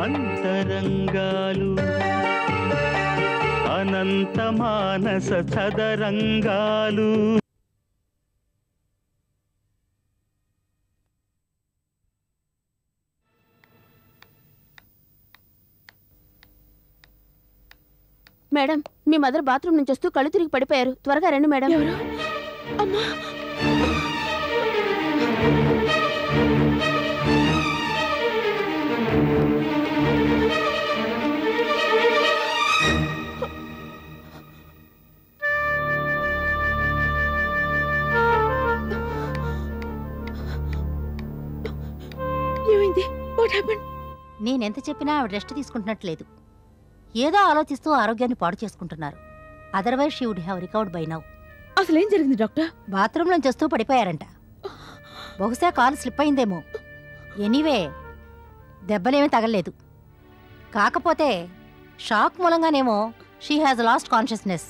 అంతరంగాలు అనంత మానస చదరంగాలు మేడం మీ మదర్ బాత్రూమ్ నుంచి వస్తూ కళ్ళు తిరిగి పడిపోయారు త్వరగా రండి మేడం అమ్మా ఏమైంది వాట్ హ్యాపెండ్ నేనెంత చెప్పినా ఆవిడ రెస్ట్ తీసుకుంటున్నట్లేదు ఏదో ఆలోచిస్తూ ఆరోగ్యాన్ని పాడు చేసుకుంటున్నారు otherwise she would have recovered by now అసలు ఏం జరిగింది డాక్టర్ బాత్రూమ్ నుంచి వస్తూ పడిపోయారంట బహుశా కాలు స్లిప్ అయిందేమో ఎనీవే దెబ్బలేమీ తగలలేదు కాకపోతే షాక్ మూలంగానేమో షీ హ్యాజ్ లాస్ట్ కాన్షియస్నెస్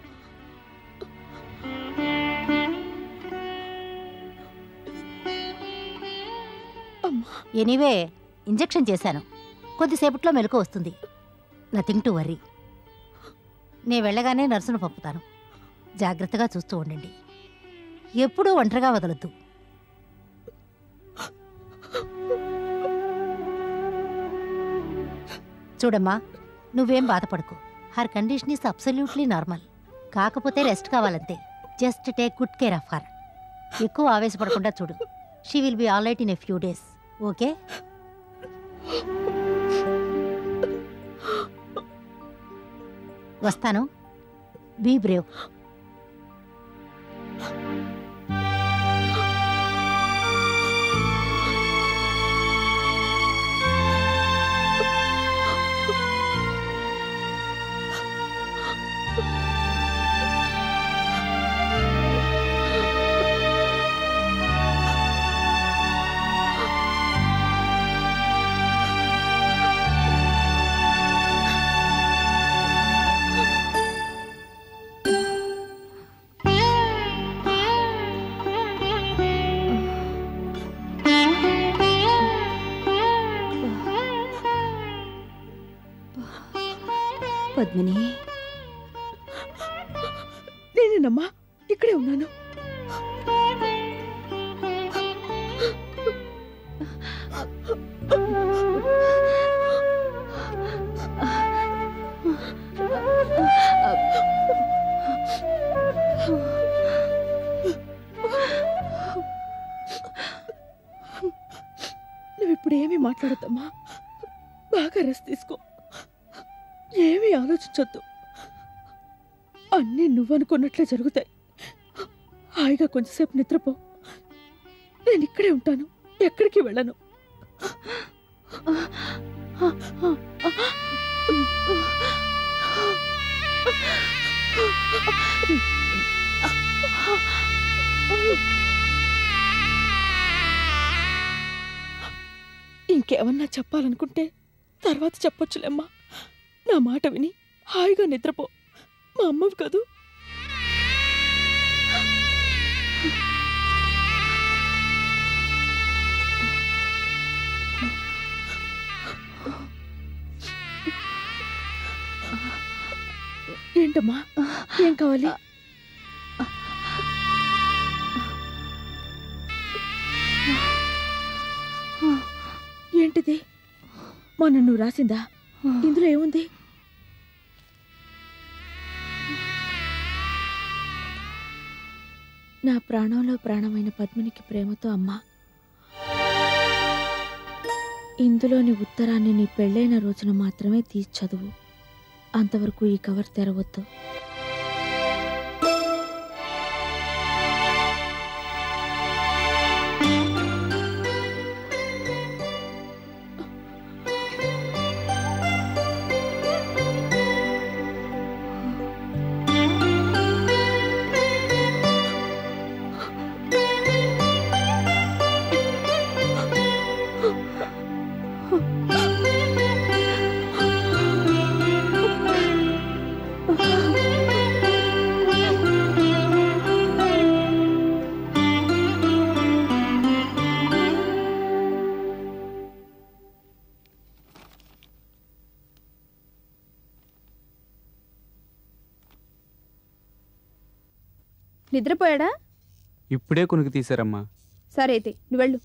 అమ్మా ఎనీవే ఇంజెక్షన్ చేశాను కొద్దిసేపట్లో మెలకు వస్తుంది నథింగ్ టు వర్రీ నే వెళ్ళగానే నర్సును పంపుతాను జాగ్రత్తగా చూస్తూ ఉండండి ఎప్పుడూ ఒంటరిగా వదలొద్దు చూడమ్మా నువ్వేం బాధపడకు her condition is absolutely normal కాకపోతే రెస్ట్ కావాలంతే just take good care of her ఎక్కువ ఆవేశపడకుండా చూడు she will be all right in a few days okay వస్తాను బీ బ్రేవ్ పద్మిని నేనేనమ్మా ఇక్కడే ఉన్నాను నువ్వు ఇప్పుడు ఏమీ మాట్లాడద్దమ్మా బాగా రెస్ట్ తీసుకో ఏమీ ఆలోచించొద్దు అన్నీ నువ్వనుకున్నట్లే జరుగుతాయి హాయిగా కొంచెంసేపు నిద్రపో నేను ఇక్కడే ఉంటాను ఎక్కడికి వెళ్ళను ఇంకేమన్నా చెప్పాలనుకుంటే తర్వాత చెప్పొచ్చులేమ్మా నా మాట విని హాయిగా నిద్రపో మా అమ్మవి కదూ ఏంటమ్మా ఏం కావాలి ఏంటిది మొన్న నువ్వు రాసిందా ఇందులో ఏముంది నా ప్రాణంలో ప్రాణమైన పద్మినికి ప్రేమతో అమ్మా ఇందులోని ఉత్తరాన్ని నీ పెళ్ళైన రోజున మాత్రమే తీసి చదువు అంతవరకు ఈ కవర్ తెరవద్దు నిద్రపోయాడా ఇప్పుడే కొనుక్కు తీశారమ్మా సరే అయితే నువ్వు వెళ్ళు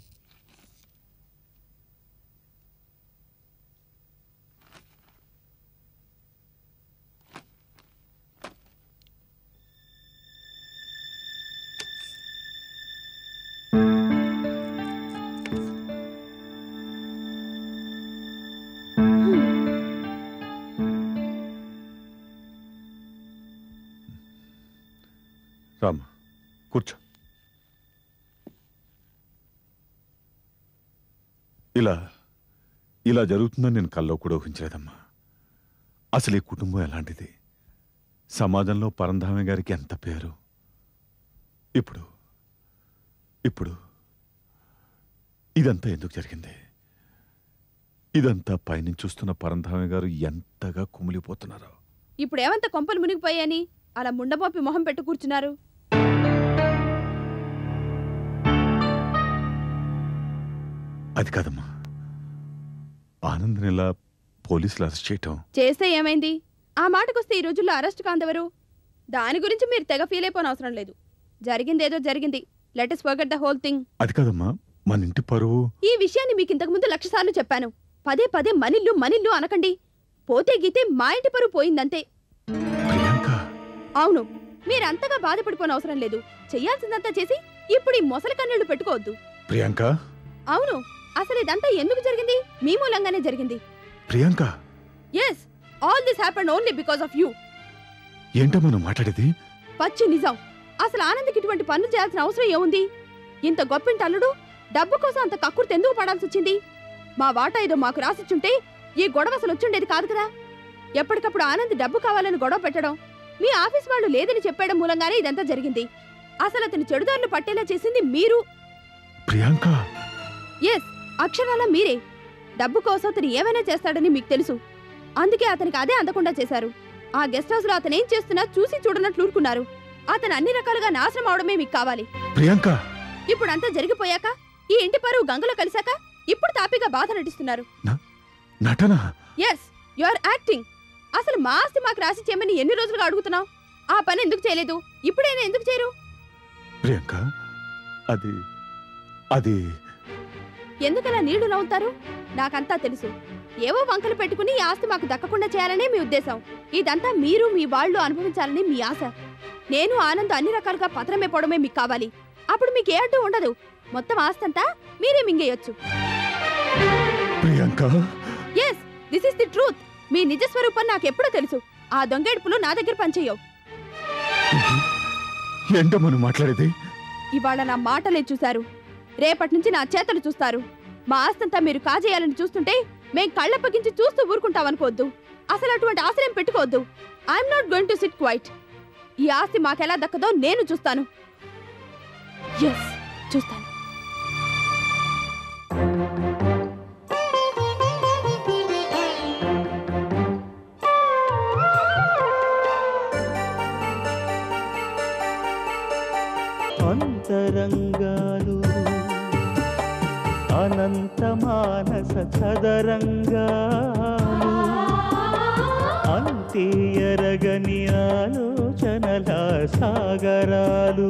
రామ్ కూర్చో ఇలా ఇలా జరుగుతుందని నేను కల్లో కూడా ఊహించలేదమ్మా అసలు ఈ కుటుంబం ఎలాంటిది సమాజంలో పరంధామి గారికి ఎంత పేరు ఇప్పుడు ఇప్పుడు ఇదంతా ఎందుకు జరిగింది ఇదంతా పైనుంచి చూస్తున్న పరంధామి గారు ఎంతగా కుమిలిపోతున్నారో ఇప్పుడు ఏమంత కొంపలు మునిగిపోయాయని అలా ముండమోపి మొహం పెట్టు కూర్చున్నారు అది కాదమ్మా ఆనంద్ని ఇలా పోలీసులు అరెస్ట్ చేయటం చేస్తే ఏమైంది ఆ మాటకొస్తే ఈ రోజుల్లో అరెస్ట్ కాందెవరు దాని గురించి మీరు తెగ ఫీల్ అయిపోని అవసరం లేదు జరిగిందేదో జరిగింది let's forget the whole thing అది కాదమ్మా మన ఇంటి పరువు ఈ విషయాన్ని మీకు ఇంతకు ముందు లక్ష సార్లు చెప్పాను పదే పదే మనిల్లు మనిల్లు అనకండి పోతే గీతే మా ఇంటి పరువు పోయిందంతే ప్రియాంక అవును మీరంతగా బాధపడిపోని అవసరం లేదు చెయ్యాల్సిందంతా చేసి ఇప్పుడు ఈ మొసలి కన్నీళ్లు పెట్టుకోవద్దు ప్రియాంక అవును అసలు ఇదంతా ఎందుకు జరిగింది మీ మూలంగానే జరిగింది Priyanka yes all this happened only because of you ఏంటమ్మా నువ్వు మాట్లాడేది పచ్చి నిజం అసలు ఆనంద్కి ఇటువంటి పనులు చేయాల్సిన అవసరం ఏముంది ఇంత గొప్పింటి అల్లుడు డబ్బు కోసం అంత కక్కుర్తి ఎందుకు పడాల్సి వచ్చింది మా వాటా ఏదో మాకు రాసిచ్చుంటే ఈ గొడవ అసలు వచ్చుండేది కాదు కదా ఎప్పటికప్పుడు ఆనంద్ డబ్బు కావాలని గొడవ పెట్టడం మీ ఆఫీస్ వాళ్ళు లేదని చెప్పేయడం మూలంగానే ఇదంతా జరిగింది అసలు అతని చెడుదారులు పట్టేలా చేసింది మీరు ప్రియాంక ఎస్ అక్షరాల మీరే డబ్బు కోసం అతను ఏమైనా చేస్తాడని మీకు తెలుసు అందుకే అతనికి అదే అందకుండా చేశారు ఆ గెస్ట్ హౌస్ లో అతను ఏం చేస్తున్నా చూసి చూడనట్లు ఊరుకున్నారు అతను అన్ని రకాలుగా నాశనం అవడమే మీకు కావాలి ప్రియాంక ఇప్పుడు అంతా జరిగిపోయాక ఈ ఇంటి పరువు గంగలో కలిశాక ఇప్పుడు తాపిగా బాధ నటిస్తున్నారు నటన ఎస్ యు ఆర్ యాక్టింగ్ అసలు మా ఆస్తి మాకు రాసి చేయమని ఎన్ని రోజులుగా అడుగుతున్నావు ఆ పని ఎందుకు చేయలేదు ఇప్పుడైనా ఎందుకు చేయరు ప్రియాంక అది అది ఎందుకలా నీళ్లు నవ్వుతారు నాకంతా తెలుసు ఏవో వంకలు పెట్టుకుని ఈ ఆస్తి మాకు దక్కకుండా చేయాలనే మీ ఉద్దేశం ఇదంతా మీరు మీ వాళ్ళు అనుభవించాలని మీ ఆశ నేను ఆనంద్ అన్ని రకాలుగా పత్రమైపోవడమే మీకు కావాలి అప్పుడు మీకు ఏ అడ్డు ఉండదు మొత్తం ఆస్తి అంతా మీరే మింగేయొచ్చు Priyanka yes this is the truth మీ నిజ స్వరూపం నాకెప్పుడో తెలుసు ఆ దొంగేడుపులు నా దగ్గర పనిచేయవు ఏంటమ్మా నువ్వు మాట్లాడేది ఇవాళ నా మాటలే చూశారు రేపటి నుంచి నా చేతలు చూస్తారు మా ఆస్తంతా మీరు కాజేయాలని చూస్తుంటే మేం కళ్ళప్పగించి చూస్తూ ఊరుకుంటామనుకోవద్దు అసలు అటువంటి ఆశ్రయం పెట్టుకోవద్దు I'm not going to sit quiet ఈ ఆస్తి మాకెలా దక్కదో నేను చూస్తాను ఎస్ చూస్తాను అంతరంగాలు అనంత మానస చదరంగాలు అంతే ఎరగని ఆలోచనల సాగరాలు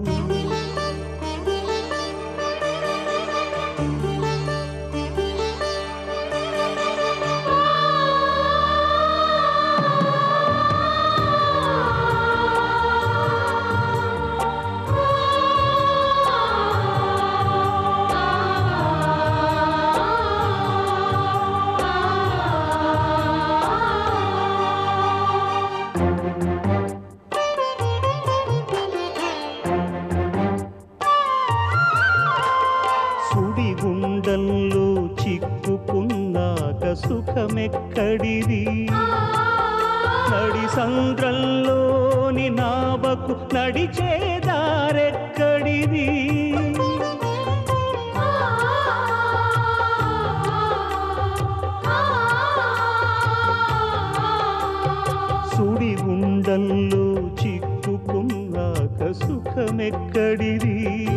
సుడిగుండంలో చిక్కుకున్నాక సుఖమెక్కడిది నడి సంద్రంలోని నావకు నడిచే దారెక్కడిది సుడిగుండంలో చిక్కుకున్నాక సుఖమెక్కడిది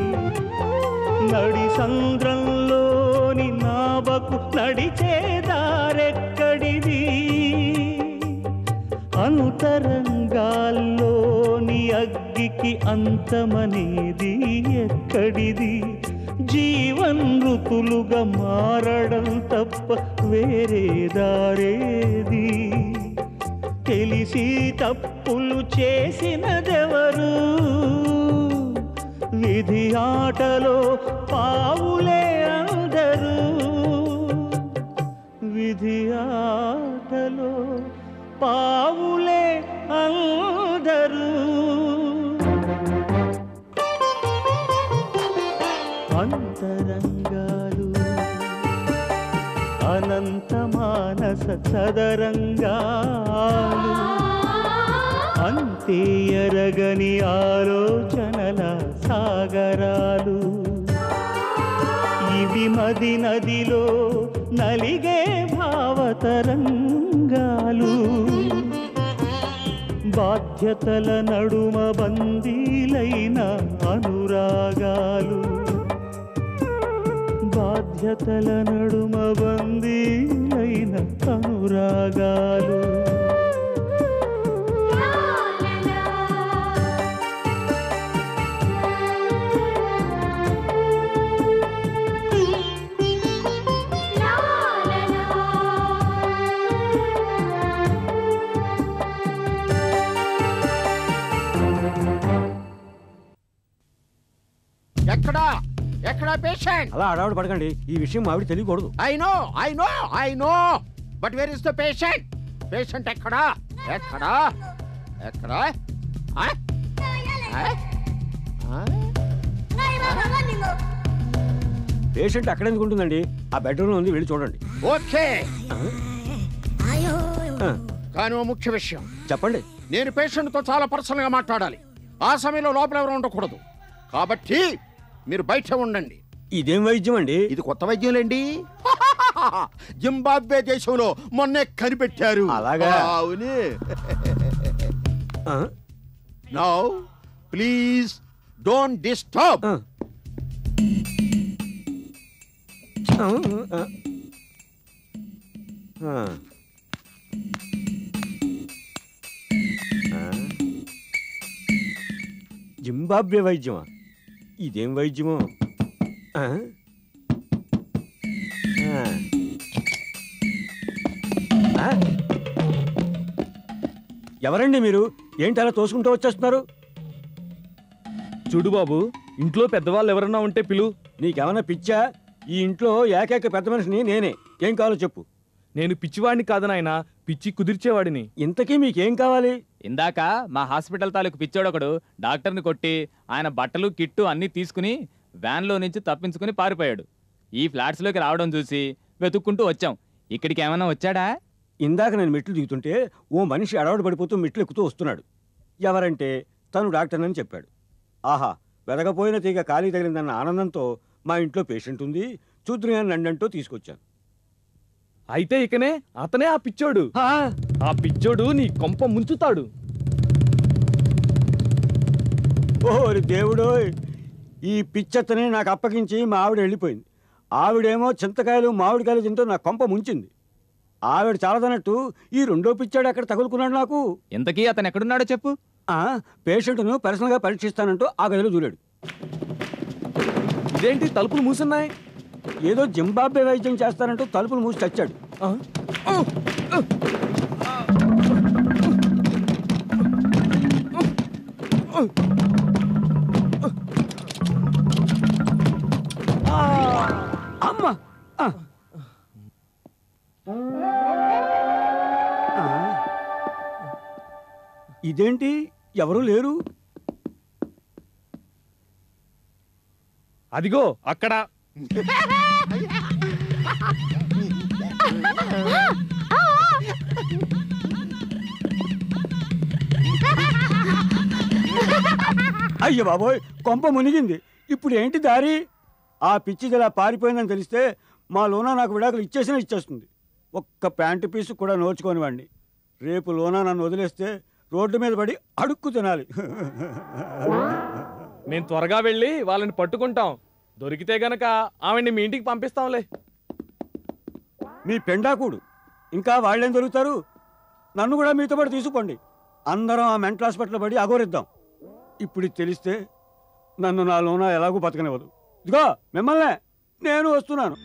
నడి సంద్రంలోని నావకు నడిచే దారెక్కడిది అంతరంగాల్లోని అగ్ని కలిగికి అంతమనేది ఎక్కడిది జీవనృతులుగా మారడం తప్ప వేరే దారేది తెలిసి తప్పులు చేసినదెవరు విధి ఆటలో పావులే అందరూ విధి ఆటలో పావులే అందరూ అంతరంగాలు అనంత మానస చదరంగాలు అంతే ఎరగని ఆలోచనల సాగరాలు ఇవి మది నదిలో నలిగే భావతరంగాలు బాధ్యతల నడుమ బందీలైన అనురాగాలు బాధ్యతల నడుమ బందీలైన అనురాగాలు ఎక్కడా ఎక్కడా పేషెంట్ అలా అడవాడు పడకండి ఈ విషయం ఆవిడ తెలియకూడదు I know I know I know but where is the patient patient ఎక్కడా ఎక్కడా ఎక్కడా ఆ? ఆ? ఆ? పేషెంట్ అక్కడ ఎందుకు ఉంటుందండి ఆ బెడ్రూమ్ లో ఉంది వెళ్ళి చూడండి ఓకే ఆ, కానీ ఓ ముఖ్య విషయం చెప్పండి నేను పేషెంట్ తో చాలా పర్సనల్ గా మాట్లాడాలి ఆ సమయంలో లోపల ఎవరు ఉండకూడదు కాబట్టి మీరు బయట ఉండండి ఇదేం వైద్యం అండి ఇది కొత్త వైద్యంలేండి జింబాబ్వే దేశంలో మొన్నే కనిపెట్టారు అలాగా? అవును ఆ, నౌ ప్లీజ్ డోంట్ డిస్టర్బ్ ఆ. ఆ, ఆ. ఆ. ఆ. జింబాబ్వే వైద్యమా ఇదేం వైద్యమో ఆ? ఆ. ఆ? ఎవరండి మీరు ఏంటి అలా తోసుకుంటూ వచ్చేస్తున్నారు చూడు బాబు ఇంట్లో పెద్దవాళ్ళు ఎవరన్నా ఉంటే పిలు నీకేమన్నా పిచ్చా ఈ ఇంట్లో ఏకైక పెద్ద మనిషిని నేనే ఏం కావాలో చెప్పు నేను పిచ్చివాడిని కాదు నాయనా పిచ్చి కుదిర్చేవాడిని ఇంతకీ మీకేం కావాలి ఇందాక మా హాస్పిటల్ తాలూకు పిచ్చోడొకడు డాక్టర్ని కొట్టి ఆయన బట్టలు కిట్టు అన్నీ తీసుకుని వ్యాన్లో నుంచి తప్పించుకుని పారిపోయాడు ఈ ఫ్లాట్స్లోకి రావడం చూసి వెతుక్కుంటూ వచ్చాం ఇక్కడికి ఏమైనా వచ్చాడా ఇందాక నేను మెట్లు దిగుతుంటే ఓ మనిషి అడవాడు పడిపోతూ మెట్లు ఎక్కుతూ వస్తున్నాడు ఎవరంటే తను డాక్టర్నని చెప్పాడు ఆహా వెదగపోయిన తీగ ఖాళీ తగిలిందన్న ఆనందంతో మా ఇంట్లో పేషెంట్ ఉంది చూద్దురు నండంటూ తీసుకొచ్చాను అయితే ఇకనే అతనే ఆ పిచ్చోడు ఆ, ఆ పిచ్చోడు నీ కొంప ముంచుతాడు ఓరి దేవుడోయ్ ఈ పిచ్చత్తని నాకు అప్పగించి మా ఆవిడ వెళ్ళిపోయింది ఆవిడేమో చింతకాయలు మామిడికాయలు తింటూ నా కొంప ముంచింది ఆవిడ చాలదన్నట్టు ఈ రెండో పిచ్చాడు ఎక్కడ తగులుకున్నాడు నాకు ఇంతకీ అతను ఎక్కడున్నాడో చెప్పు ఆ పేషెంట్ను పర్సనల్గా పరీక్షిస్తానంటూ ఆ గదిలో దూరాడు ఇదేంటి తలుపులు మూసున్నాయి ఏదో జింబాబ్వే వైద్యం చేస్తానంటూ తలుపులు మూసి చచ్చాడు ఆ? అమ్మ ఆ. ఆ. ఇదేంటి ఎవరు లేరు అదిగో అక్కడ అయ్య బాబోయ్ కొంప మునిగింది ఇప్పుడు ఏంటి దారి ఆ పిచ్చిది ఇలా పారిపోయిందని తెలిస్తే మా లోనా నాకు విడాకులు ఇచ్చేసినా ఇచ్చేస్తుంది ఒక్క ప్యాంటు పీసు కూడా నోచుకొని వాడిని రేపు లోనా నన్ను వదిలేస్తే రోడ్డు మీద పడి అడుక్కు తినాలి మేము త్వరగా వెళ్ళి వాళ్ళని పట్టుకుంటాం దొరికితే గనక ఆవిడ్ని మీ ఇంటికి పంపిస్తాంలే మీ పెండాకుడు ఇంకా వాళ్ళేం దొరుకుతారు నన్ను కూడా మీతో పాటు తీసుకోండి అందరం ఆ మెంటల్ హాస్పిటల్ పడి అగోరిద్దాం ఇప్పుడు ఇది తెలిస్తే నన్ను నా లోన ఎలాగూ బతకనివ్వదు ఇదిగో మిమ్మల్నే నేను వస్తున్నాను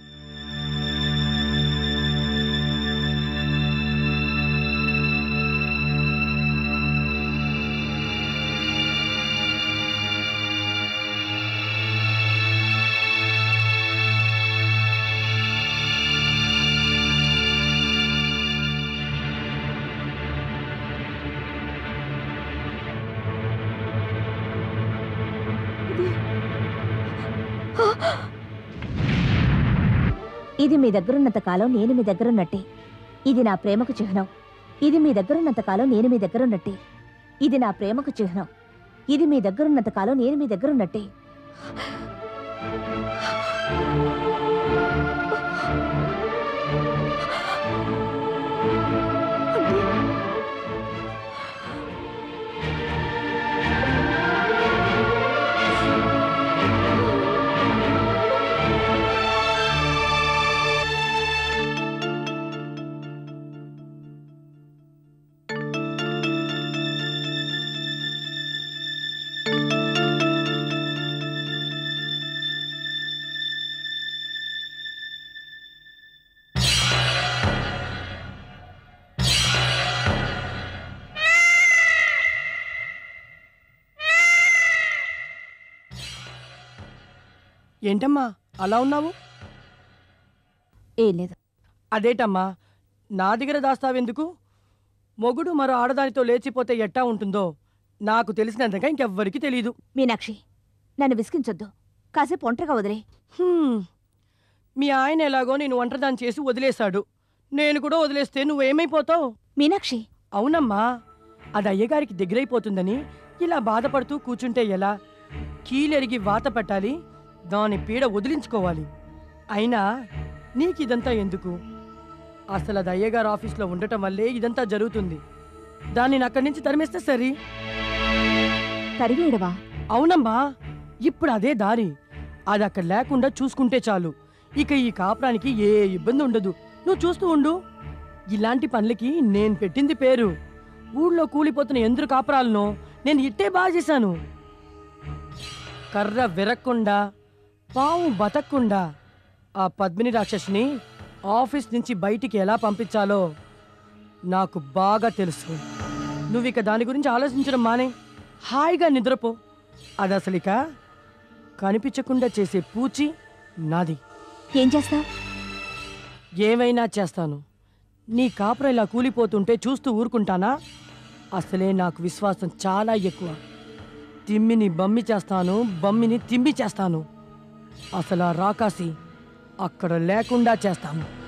ఇది మీ దగ్గరున్నంత కాలం నేను మీ దగ్గరున్నట్టే ఇది నా ప్రేమకు చిహ్నం ఇది మీ దగ్గరున్నంత కాలం నేను మీ దగ్గరున్నట్టే ఇది నా ప్రేమకు చిహ్నం ఇది మీ దగ్గరున్నంత కాలం నేను మీ దగ్గరున్నట్టే ఏంటమ్మా అలా ఉన్నావు ఏం లేదు అదేటమ్మా నా దగ్గర దాస్తావెందుకు మొగుడు మరో ఆడదానితో లేచిపోతే ఎట్టా ఉంటుందో నాకు తెలిసినంతగా ఇంకెవ్వరికి తెలియదు మీనాక్షి నన్ను విసిగించొద్దు కాసేపు ఒంటరిగా వదిలే హ్మ్. మీ ఆయన ఎలాగో నేను ఒంటరిదాన్ని చేసి వదిలేశాడు నేను కూడా వదిలేస్తే నువ్వేమైపోతావు మీనాక్షి అవునమ్మా అది అయ్యగారికి దగ్గరైపోతుందని ఇలా బాధపడుతూ కూర్చుంటే ఎలా కీలెరిగి వాత పెట్టాలి దాని పీడ వదిలించుకోవాలి అయినా నీకు ఇదంతా ఎందుకు అసలు అది అయ్యగారు ఆఫీస్లో ఉండటం వల్లే ఇదంతా జరుగుతుంది దాన్ని నేను అక్కడి నుంచి తరిమేస్తే సరి తరివేయడవా అవునమ్మా ఇప్పుడు అదే దారి అది అక్కడ లేకుండా చూసుకుంటే చాలు ఇక ఈ కాపురానికి ఏ ఇబ్బంది ఉండదు నువ్వు చూస్తూ ఉండు ఇలాంటి పనులకి నేను పెట్టింది పేరు ఊళ్ళో కూలిపోతున్న ఎందరు కాపురాలను నేను ఇట్టే బాగా చేశాను కర్ర విరక్కుండా పాము బతక్కుండా ఆ పద్మిని రాక్షసిని ఆఫీస్ నుంచి బయటికి ఎలా పంపించాలో నాకు బాగా తెలుసు నువ్వు ఇక దాని గురించి ఆలోచించడం మానే హాయిగా నిద్రపో అది అసలు ఇక కనిపించకుండా చేసే పూచి నాది ఏం చేస్తావు ఏమైనా చేస్తాను నీ కాపురం ఇలా కూలిపోతుంటే చూస్తూ ఊరుకుంటానా అసలే నాకు విశ్వాసం చాలా ఎక్కువ తిమ్మిని బమ్మి చేస్తాను బమ్మిని తిమ్మి చేస్తాను అసలు ఆ రాకాసి అక్కడ లేకుండా చేస్తాను